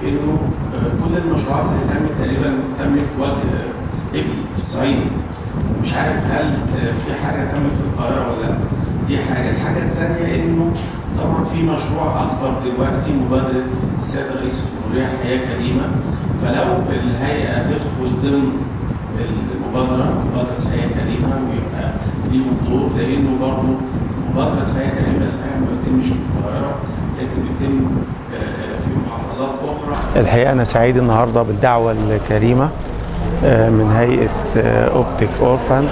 انه آه، كل المشروعات اللي تمت تقريبا تمت في وجه آه، ابلي في الصعيد مش عارف هل آه، في حاجه تمت في القاهره ولا لا دي حاجه الحاجه الثانيه انه طبعا في مشروع اكبر دلوقتي مبادره السيد رئيس الجمهوريه حياه كريمه فلو الهيئه تدخل ضمن المبادره مبادره حياه كريمه ويبقى ليهم دور لانه برضه مبادره حياه كريمه صحيح ما بتتمش في القاهره لكن بتتم آه، آه، في محافظات اخرى الحقيقة أنا سعيد النهاردة بالدعوة الكريمة آه، من هيئة أوبتيك أورفان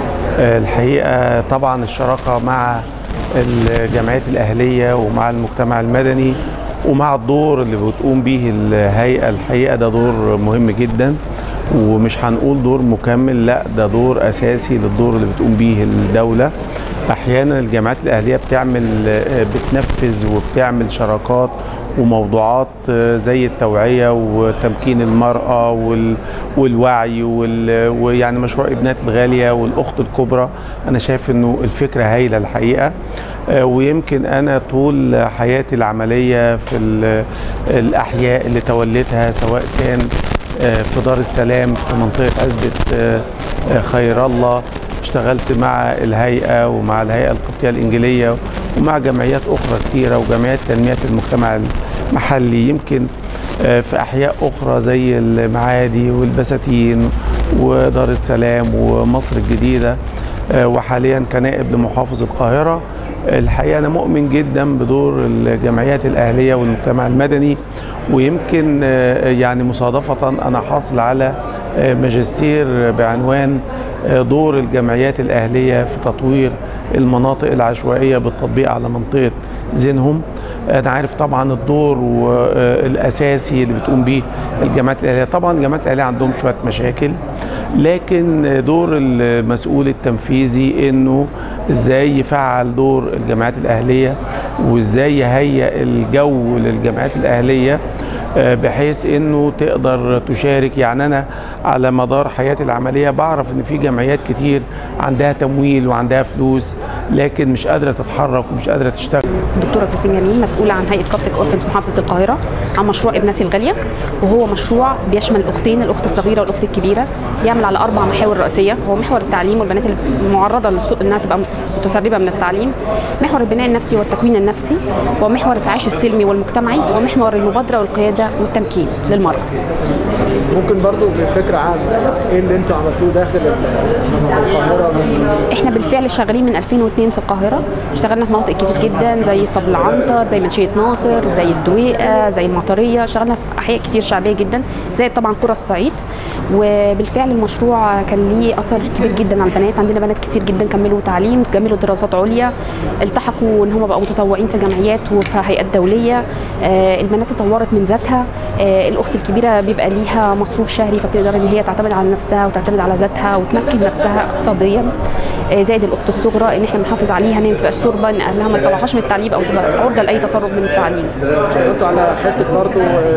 الحقيقة طبعا الشراكة مع الجمعيات الأهلية ومع المجتمع المدني ومع الدور اللي بتقوم به الهيئة الحقيقة ده دور مهم جدا ومش هنقول دور مكمل لا ده دور أساسي للدور اللي بتقوم به الدولة أحيانا الجامعات الأهلية بتعمل آه، بتنفذ وبتعمل شراكات وموضوعات آه، زي التوعية وتمكين المرأة وال- والوعي وال- ويعني مشروع ابنات الغالية والأخت الكبرى أنا شايف أنه الفكرة هايلة الحقيقة آه، ويمكن أنا طول حياتي العملية في ال- الأحياء اللي توليتها سواء كان آه، في دار السلام في منطقة عزبة آه، آه، خير الله اشتغلت مع الهيئة ومع الهيئة القبطية الإنجيلية ومع جمعيات أخرى كثيرة وجمعيات تنمية المجتمع المحلي يمكن آه، في أحياء أخرى زي المعادي والبساتين ودار السلام ومصر الجديدة آه، وحاليا كنائب لمحافظ القاهرة الحقيقة أنا مؤمن جدا بدور الجمعيات الأهلية والمجتمع المدني ويمكن آه، يعني مصادفة أنا حاصل على آه، ماجستير بعنوان آه، دور الجمعيات الأهلية في تطوير المناطق العشوائية بالتطبيق على منطقة زينهم أنا عارف طبعا الدور الأساسي اللي بتقوم به الجامعات الأهلية طبعا الجامعات الأهلية عندهم شوية مشاكل لكن دور المسؤول التنفيذي انه ازاي يفعل دور الجامعات الاهليه وازاي يهيئ الجو للجامعات الاهليه آه، بحيث انه تقدر تشارك يعني انا على مدار حياتي العمليه بعرف ان في جمعيات كتير عندها تمويل وعندها فلوس لكن مش قادره تتحرك ومش قادره تشتغل دكتوره كريستين جميل مسؤوله عن هيئه كابتك اورفنز محافظه القاهره عن مشروع ابنتي الغاليه وهو مشروع بيشمل الاختين الاخت الصغيره والاخت الكبيره بيعمل على اربع محاور رئيسيه هو محور التعليم والبنات المعرضه للسوق انها تبقى متسربه من التعليم محور البناء النفسي والتكوين النفسي ومحور التعايش السلمي والمجتمعي ومحور المبادره والقياده والتمكين للمراه ممكن برضو بفكرة عامة ايه اللي انتوا عملتوه داخل القاهرة من احنا بالفعل شغالين من 2002 في القاهره اشتغلنا في مناطق كتير جدا زي اسطبل العنتر زي منشيه ناصر زي الدويقه زي المطريه اشتغلنا في احياء كتير شعبيه جدا زي طبعا قرى الصعيد وبالفعل المشروع كان ليه اثر كبير جدا على البنات عندنا بنات كتير جدا كملوا تعليم كملوا دراسات عليا التحقوا ان هم بقوا متطوعين في جمعيات وفي هيئات دوليه آه، البنات اتطورت من ذاتها آه، الاخت الكبيره بيبقى ليها مصروف شهري فبتقدر ان هي تعتمد على نفسها وتعتمد على ذاتها وتمكن نفسها اقتصاديا آه، زائد الاخت الصغرى ان احنا بنحافظ عليها ان هي ما تبقاش سربه ان اهلها ما يطلعوهاش من التعليم او تبقى عرضه لاي تسرب من التعليم اشتغلتوا على حتة برضو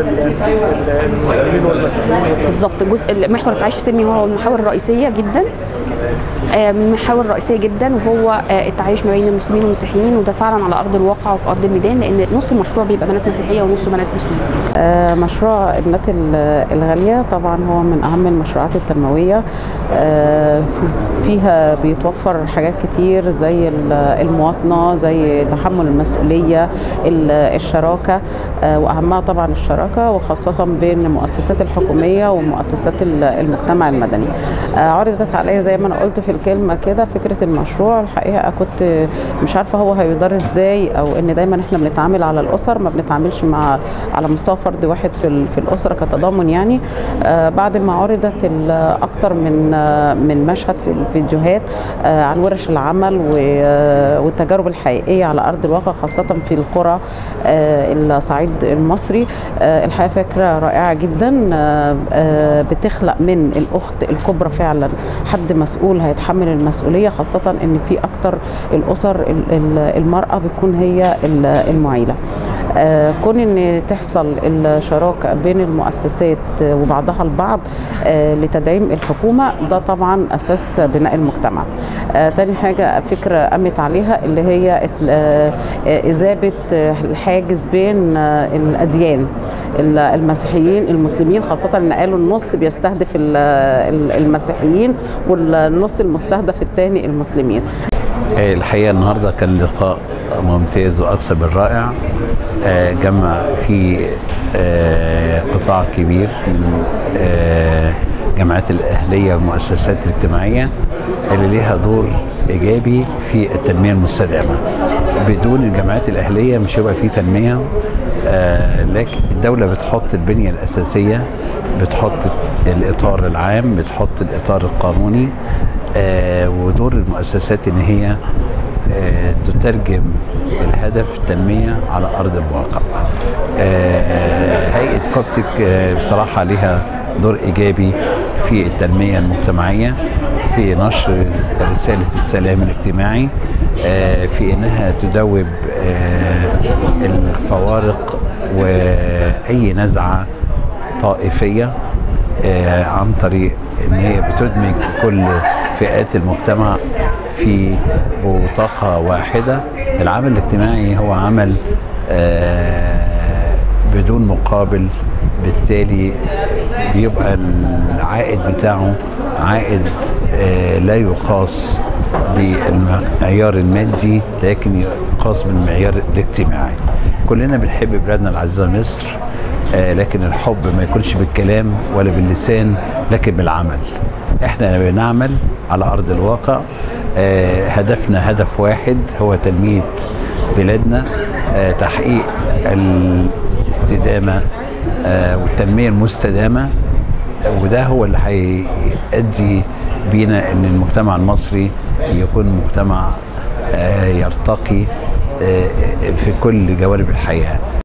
المسلمين والمسيحيين بالظبط جزء محور التعايش السلمي هو المحاور الرئيسيه جدا آه، من المحاور الرئيسيه جدا وهو آه، التعايش ما بين المسلمين والمسيحيين وده فعلا على ارض الواقع وفي ارض الميدان لان نص المشروع بيبقى بنات مسيحيه ونص بنات مسلمين آه، مشروع ابنات ال- الغالية طبعا هو من أهم المشروعات التنموية آه، فيها بيتوفر حاجات كتير زي ال- المواطنة زي تحمل المسؤولية ال- الشراكة آه، وأهمها طبعا الشراكة وخاصة بين المؤسسات الحكومية ومؤسسات ال- المجتمع المدني آه، عرضت عليا زي ما أنا قلت في الكلمة كده فكرة المشروع الحقيقة كنت مش عارفة هو هيدار ازاي أو إن دايما احنا بنتعامل على الأسر ما بنتعاملش مع على مستوى فرد واحد في ال- في الاسره كتضامن يعني آه بعد ما عرضت ال- اكتر من آه من مشهد في الفيديوهات آه عن ورش العمل و- آه والتجارب الحقيقيه على ارض الواقع خاصه في القرى آه الصعيد المصري آه الحقيقه فكره رائعه جدا آه آه بتخلق من الاخت الكبرى فعلا حد مسؤول هيتحمل المسؤوليه خاصه ان في اكتر الاسر ال- ال- المراه بتكون هي ال- المعيله آه، كون ان تحصل الشراكه بين المؤسسات وبعضها البعض آه، لتدعيم الحكومه ده طبعا اساس بناء المجتمع آه، تاني حاجه فكره قامت عليها اللي هي آه، آه، اذابه آه، الحاجز بين آه، الاديان ال- المسيحيين المسلمين خاصه ان قالوا النص بيستهدف ال- ال- المسيحيين والنص المستهدف الثاني المسلمين آه، الحقيقه النهارده كان لقاء ممتاز واكثر من رائع آه، جمع فيه آه، قطاع كبير من آه، الجامعات الاهليه والمؤسسات الاجتماعيه اللي ليها دور ايجابي في التنميه المستدامه بدون الجامعات الاهليه مش هيبقى في تنميه آه، لكن الدوله بتحط البنيه الاساسيه بتحط الاطار العام بتحط الاطار القانوني آه، ودور المؤسسات ان هي آه، تترجم الهدف التنمية على أرض الواقع آه، هيئة كوبتك آه، بصراحة لها دور إيجابي في التنمية المجتمعية في نشر رسالة السلام الاجتماعي آه، في إنها تدوب آه، الفوارق وأي نزعة طائفية آه، عن طريق ان هي بتدمج كل فئات المجتمع في بطاقة واحدة العمل الاجتماعي هو عمل آه، بدون مقابل بالتالي بيبقى العائد بتاعه عائد آه، لا يقاس بالمعيار المادي لكن يقاس بالمعيار الاجتماعي كلنا بنحب بلادنا العزيزة مصر آه، لكن الحب ما يكونش بالكلام ولا باللسان لكن بالعمل احنا بنعمل على ارض الواقع آه، هدفنا هدف واحد هو تنميه بلادنا آه، تحقيق الاستدامه آه، والتنميه المستدامه وده هو اللي هيؤدي بينا ان المجتمع المصري يكون مجتمع آه، يرتقي آه، في كل جوانب الحياه